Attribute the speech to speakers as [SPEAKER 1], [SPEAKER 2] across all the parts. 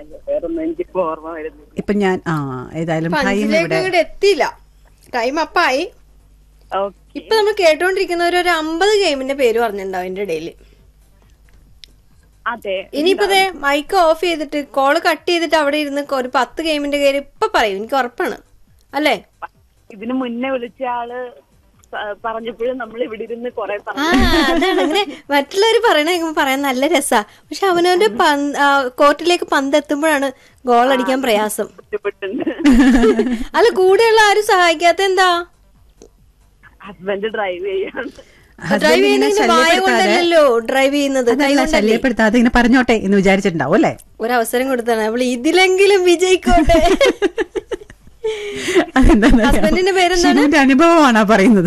[SPEAKER 1] അയ്യോ വേറൊന്നും എനിക്ക് ഓർമ്മ വരുന്നില്ല
[SPEAKER 2] ഇപ്പൊ ഞാൻ ആ ഏതായാലും ടൈം
[SPEAKER 3] അഞ്ചിലേക്ക്
[SPEAKER 2] ഇവിടെ
[SPEAKER 3] അങ്ങോട്ട് എത്തിയില്ല ടൈം അപ്പായി
[SPEAKER 1] ഓക്കെ
[SPEAKER 3] ഇപ്പൊ നമ്മൾ കേട്ടോണ്ടിരിക്കുന്നവർ ഒരു അമ്പത് ഗെയിമിന്റെ പേര് പറഞ്ഞിട്ടുണ്ടാവും അതിന്റെ ഇടയിൽ
[SPEAKER 1] അതെ
[SPEAKER 3] ഇനിയിപ്പോ ദേ മൈക്ക് ഓഫ് ചെയ്തിട്ട് കോള് കട്ട് ചെയ്തിട്ട് അവിടെ ഇരുന്ന് ഒരു പത്ത് ഗെയിമിന്റെ പേര് ഇപ്പൊ പറയും എനിക്ക് ഉറപ്പാണ് അല്ലേ
[SPEAKER 1] ഇതിന് മുന്നേ വിളിച്ച ആള് പ- പറഞ്ഞപ്പോഴും നമ്മൾ ഇവിടെ ഇരുന്ന് കൊറേ
[SPEAKER 3] ആ അതാണ് അങ്ങനെ മറ്റുള്ളവർ പറയണ കേൾക്കുമ്പോ പറയാൻ നല്ല രസാ പക്ഷെ അവനവന്റെ പന്ത് ആ, കോർട്ടിലേക്ക് പന്ത് എത്തുമ്പോഴാണ് ഗോൾ അടിക്കാൻ പ്രയാസം
[SPEAKER 1] പറഞ്ഞിട്ടുണ്ട്
[SPEAKER 3] അല്ല കൂടെയുള്ള ആരും സഹായിക്കാത്ത എന്താ
[SPEAKER 1] ഹസ്ബൻഡ് ഡ്രൈവ് ചെയ്യാണ്
[SPEAKER 3] ഡ്രൈവ്
[SPEAKER 2] ഹസ്ബൻഡ് ഇങ്ങനെ
[SPEAKER 3] ചെയ്യുന്നതിന് വായ
[SPEAKER 2] ശല്യപ്പെടുത്താതെ
[SPEAKER 3] കൊണ്ടല്ലോ ഡ്രൈവ് ചെയ്യുന്നത് കൈ
[SPEAKER 2] അതല്ല
[SPEAKER 3] കൊണ്ടല്ലേ
[SPEAKER 2] ശല്യപ്പെടുത്താതെ ഇങ്ങനെ പറഞ്ഞോട്ടെ എന്ന് വിചാരിച്ചിട്ടുണ്ടാവും അല്ലേ
[SPEAKER 3] ഒരവസരം കൊടുത്താണ് അവൾ ഇതിലെങ്കിലും വിജയിക്കോട്ടെ
[SPEAKER 2] അതെന്താന്നറിയോ?
[SPEAKER 3] ഹസ്ബൻഡിന്റെ പേരെന്താണ്?
[SPEAKER 2] ഷിനുവിന്റെ അനുഭവമാണോ പറയുന്നത്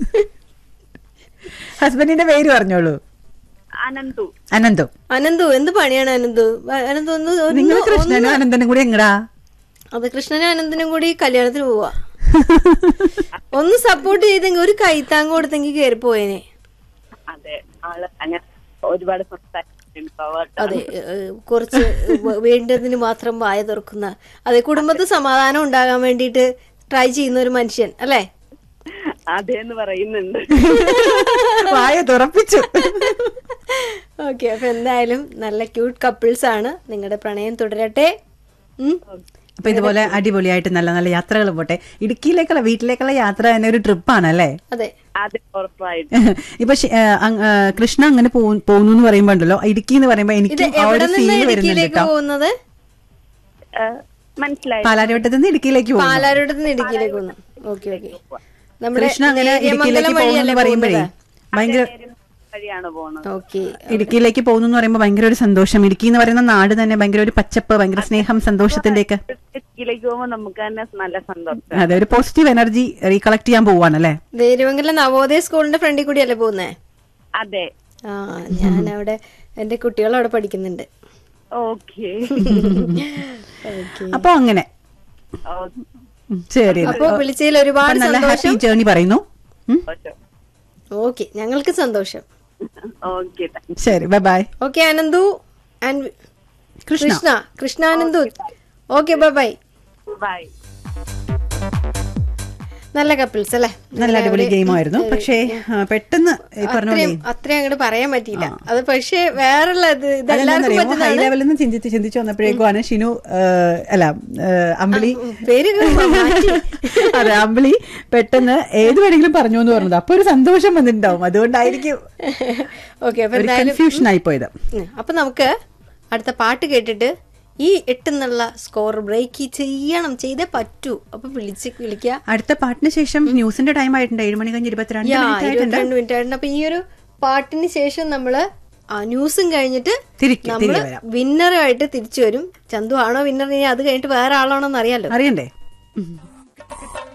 [SPEAKER 2] ഹസ്ബൻഡിന്റെ പേര് പറഞ്ഞോളൂ
[SPEAKER 1] അനന്തു
[SPEAKER 2] അനന്തു
[SPEAKER 3] അനന്തു എന്ത് പണിയാണ് അനന്തു വ- അനന്തു ഒന്ന് ഒന്ന്
[SPEAKER 2] നിങ്ങൾ കൃഷ്ണനും അനന്തനും കൂടി എങ്ങടാ
[SPEAKER 3] അത് കൃഷ്ണനും അനന്തനും കൂടി കല്യാണത്തിന് പോവാ ഒന്ന് സപ്പോർട്ട് ചെയ്തെങ്കിൽ ഒരു കൈത്താങ് കൊടുത്തെങ്കിൽ കയറി പോയേനെ
[SPEAKER 1] അതെ ആള് അങ്ങനെ ഒരുപാട് സംസാരിക്കും
[SPEAKER 3] അതെ ഏഹ്, കുറച്ച് വ- വേണ്ടതിന് മാത്രം വായ തുറക്കുന്ന അതെ കുടുംബത്തിൽ സമാധാനം ഉണ്ടാകാൻ വേണ്ടിയിട്ട് ട്രൈ ചെയ്യുന്ന ഒരു മനുഷ്യൻ അല്ലേ
[SPEAKER 1] അതേന്ന് പറയുന്നുണ്ട്
[SPEAKER 2] വായ തുറപ്പിച്ചു
[SPEAKER 3] ഓക്കെ അപ്പൊ എന്തായാലും നല്ല ക്യൂട്ട് കപ്പിൾസ് ആണ് നിങ്ങളുടെ പ്രണയം തുടരട്ടെ ഉം.
[SPEAKER 2] അപ്പൊ ഇതുപോലെ അടിപൊളിയായിട്ട് നല്ല നല്ല യാത്രകൾ പോട്ടെ ഇടുക്കിയിലേക്കുള്ള വീട്ടിലേക്കുള്ള യാത്ര തന്നെ ഒരു ട്രിപ്പാണ് അല്ലേ
[SPEAKER 3] അതെ
[SPEAKER 1] അതെ ഉറപ്പായിട്ട്
[SPEAKER 2] ഇപ്പൊ ശ- ഏ, അങ്- ഏ, കൃഷ്ണ അങ്ങനെ പോകുന്നു എന്ന് പറയുമ്പോ ഉണ്ടല്ലോ ഇടുക്കി എന്ന് പറയുമ്പോ
[SPEAKER 3] ഇത്
[SPEAKER 2] എനിക്ക് ആ
[SPEAKER 3] എവിടെ
[SPEAKER 2] ഒരു
[SPEAKER 3] നിന്ന്
[SPEAKER 2] ഫീൽ വരുന്നുണ്ട്
[SPEAKER 3] ഇടുക്കിയിലേക്ക്
[SPEAKER 2] കേട്ടോ
[SPEAKER 3] പോകുന്നത്
[SPEAKER 1] ഏഹ്, മനസ്സിലായി
[SPEAKER 2] പാലാരിവട്ടത്ത് നിന്ന് ഇടുക്കിയിലേക്ക് പോകും
[SPEAKER 3] പാലാരോട് നിന്ന് ഇടുക്കിയിലേക്ക് പോകുന്നു ഓക്കെ ഓക്കെ നമ്മുടെ
[SPEAKER 2] കൃഷ്ണ അങ്ങനെ
[SPEAKER 3] നേര്യമംഗലം
[SPEAKER 2] ഇടുക്കിയിലേക്ക് പോകുന്നു
[SPEAKER 3] വഴിയല്ലേ
[SPEAKER 2] പറയുമ്പോഴേ ഭയങ്കര
[SPEAKER 1] വഴിയാണ് പോണത്
[SPEAKER 3] ഓക്കെ
[SPEAKER 2] ഇടുക്കിയിലേക്ക് പോകുന്നു എന്ന് പറയുമ്പോൾ ഭയങ്കര ഒരു സന്തോഷം ഇടുക്കി എന്ന് പറയുന്ന നാട് തന്നെ ഭയങ്കര ഒരു പച്ചപ്പ് ഭയങ്കര സ്നേഹം സന്തോഷത്തിന്റെ ഒക്കെ
[SPEAKER 1] ഇതിലേക്ക് പോകുമ്പോ നമുക്ക് തന്നെ നല്ല സന്തോഷം
[SPEAKER 2] അതെ ഒരു പോസിറ്റീവ് എനർജി റീകളക്ട് ചെയ്യാൻ പോവാണല്ലേ
[SPEAKER 3] ദേരുമംഗലം നവോദയ സ്കൂളിന്റെ ഫ്രണ്ടിൽ കൂടിയല്ലേ പോകുന്നേ
[SPEAKER 1] അതെ
[SPEAKER 3] ആ ഞാൻ അവിടെ എന്റെ കുട്ടികൾ അവിടെ പഠിക്കുന്നുണ്ട്
[SPEAKER 1] ഓക്കെ
[SPEAKER 3] ഓക്കെ
[SPEAKER 2] അപ്പൊ അങ്ങനെ ഉം, ശരി
[SPEAKER 3] അപ്പൊ വിളിച്ചതിൽ ഒരുപാട്
[SPEAKER 2] അപ്പൊ നല്ല ഹാപ്പി
[SPEAKER 3] സന്തോഷം
[SPEAKER 2] ജേർണി പറയുന്നു ഉം,
[SPEAKER 3] ഓക്കെ ഞങ്ങൾക്ക് സന്തോഷം
[SPEAKER 1] ഓക്കെ
[SPEAKER 2] ശരി bye bye
[SPEAKER 3] okay Ananthu and
[SPEAKER 2] Krishna
[SPEAKER 3] Krishna Krishnanandu okay bye bye
[SPEAKER 1] bye
[SPEAKER 3] നല്ല കപ്പിൾസ് അല്ലേ
[SPEAKER 2] നല്ല അടിപൊളി ഗെയിമായിരുന്നു പക്ഷേ ആ, പെട്ടെന്ന് ഈ പറഞ്ഞോളേ
[SPEAKER 3] അത്രയും അത്രയും അങ്ങോട്ട് പറയാൻ പറ്റിയില്ല അത് പക്ഷേ വേറെയുള്ള ഇത് ഇതെല്ലാവർക്കും
[SPEAKER 2] ഹൈ
[SPEAKER 3] പറ്റുന്നതാണ്
[SPEAKER 2] ലെവലിൽ നിന്ന് ചിന്തിച്ച് ചിന്തിച്ച് വന്നപ്പോഴേക്കുമാണ് ഷിനു ആ, അല്ല ആ, അമ്പിളി
[SPEAKER 3] പേര് മാറ്റി.
[SPEAKER 2] അതെ അമ്പിളി പെട്ടെന്ന് ഏത് വേണമെങ്കിലും പറഞ്ഞു എന്ന് പറഞ്ഞത് അപ്പൊ ഒരു സന്തോഷം വന്നിട്ടുണ്ടാവും അതുകൊണ്ടായിരിക്കും
[SPEAKER 3] ഓക്കെ അപ്പൊ
[SPEAKER 2] ഒരു
[SPEAKER 3] എന്തായാലും
[SPEAKER 2] കൺഫ്യൂഷൻ ആയി പോയത്
[SPEAKER 3] ഉം. അപ്പൊ നമുക്ക് അടുത്ത പാട്ട് കേട്ടിട്ട് ഈ എട്ടെന്നുള്ള സ്കോർ ബ്രേക്ക് ചെയ്യണം ചെയ്തേ പറ്റൂ അപ്പൊ വിളിച്ച് വിളിക്കുക
[SPEAKER 2] അടുത്ത പാട്ടിന് ശേഷം ന്യൂസിന്റെ ടൈം ആയിട്ടുണ്ട് ഏഴ് മണി കഴിഞ്ഞ് ഇരുപത്തിരണ്ട്
[SPEAKER 3] യാ
[SPEAKER 2] മിനിറ്റ് ആയിട്ടുണ്ട്
[SPEAKER 3] ഇരുപത്തിരണ്ട് മിനിറ്റ് ആയിട്ടുണ്ട് അപ്പൊ ഈ ഒരു പാട്ടിന് ശേഷം നമ്മള് ആ ന്യൂസും കഴിഞ്ഞിട്ട്
[SPEAKER 2] തിരിക്ക്
[SPEAKER 3] നമ്മള്
[SPEAKER 2] തിരികെ വരാം
[SPEAKER 3] വിന്നറുമായിട്ട് തിരിച്ചു വരും ചന്തു ആണോ വിന്നർ ഇനി അത് കഴിഞ്ഞിട്ട് വേറെ ആളാണോ എന്ന് അറിയാലോ
[SPEAKER 2] അറിയണ്ടേ ഉം.